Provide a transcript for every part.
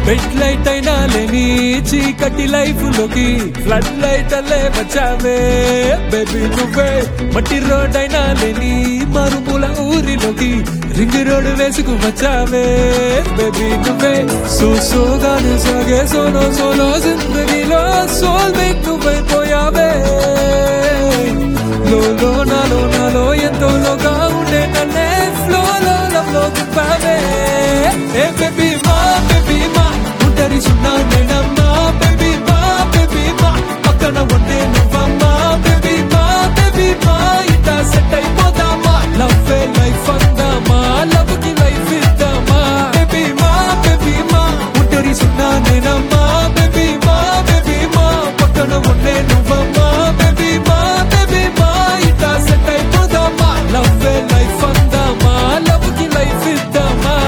bed light అయినా లేని చీకటి లైఫ్ లోకి ఫ్లడ్ లైట్ అల్లే వచ్చావే బేబీ నువ్వే మట్టి రోడ్ అయినా లేని మరుమూల ఊరిలోకి రింగ్ రోడ్ వేసుకు వచ్చావే బేబీ నువ్వే సో సోగాను సాగే సోలో సోలో జిందగీలో సోల్ మేట్ నువ్వై పోయావే లోలో నాలో నాలో ఎంతో లోగా ఉండే నన్నే ఫ్లో లో లవ్ లో తిప్పావే ఏ బేబీ మా బేబీ మా ఒంటరి సున్నా నేనమ్మా బేబీ మా బేబీ మా పక్కన ఉండే నువ్వమ్మా బేబీ మా బేబీ మా ఇట్లా సెట్ అయిపోదామా లవ్ లైఫ్ అందామా లవ్ కి లైఫ్ ఇద్దామా బేబీ మా బేబీ మా ఒంటరి సున్నా నేనమ్మా బేబీ మా బేబీ మా పక్కన ఉండే నువ్వమ్మా బేబీ మా బేబీ మా ఇట్లా సెట్ అయిపోదామా లవ్ లైఫ్ అందామా లవ్ కి లైఫ్ ఇద్దామా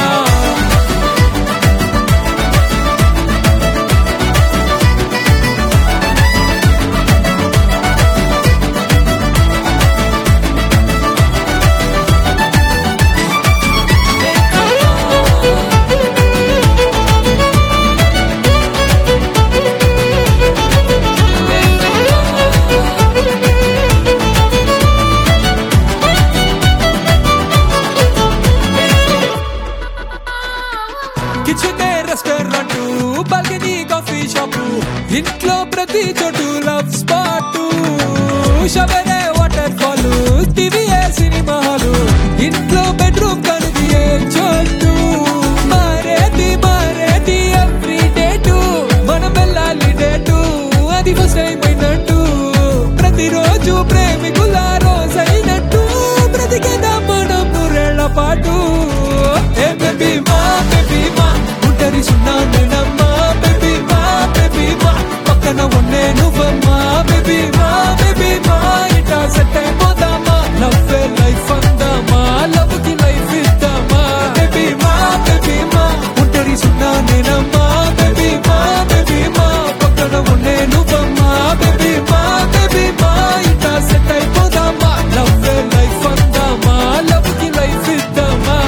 kitchen restaurant balcony coffee shop ఇంట్లో ప్రతి చోటు లవ్ స్పాట్ షవరే వాటర్ ఫాల్ టీవీఏ సినిమా హాలు ఇంట్లో బెడ్రూమ్ కనిది ఏ చోటు మారేది మారేది ఎవ్రీ డేటు మనం వెళ్ళాలి డేటు అది ఫస్ట్ టైం అయినట్టు ప్రతిరోజు ప్రేమికుల రోజైనట్టు బ్రతికేదాం మనం నూరేళ్ల పాటు ఏ బేబీ మా బేబీ మా ఉంటరి సున్నా నేనమ్మా బేబీ మా బేబీ మా పక్కన ఉండే నువ్వమ్మా బేబీ మా బేబీ మా ఇటా సెట్ అయిపోదామా లవ్ లైఫ్ అందామా లవ్ కి లైఫ్ ఇద్దామా బేబీ మా బేబీ మా ఉంటరి సున్నా నేనమ్మా బేబీ మా బేబీ మా పక్కన ఉండే నువ్వమ్మా బేబీ మా బేబీ మా ఇటా సెట్ అయిపోదామా లవ్ లైఫ్ అందామా లవ్ కి లైఫ్ ఇద్దామా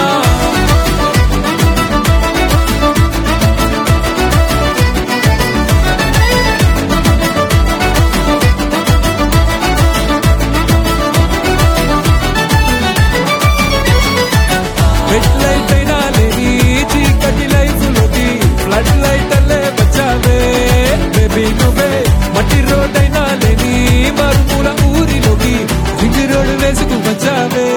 బెడ్ లైట్ అయినా లేని చీకటి లైఫ్ లోకి ఫ్లడ్ లైట్ అల్లే వచ్చావే బేబీ నువ్వే మట్టి రోడ్ అయినా లేని మరుమూల ఊరిలోకి రింగ్ రోడ్ వేసుకు వచ్చావే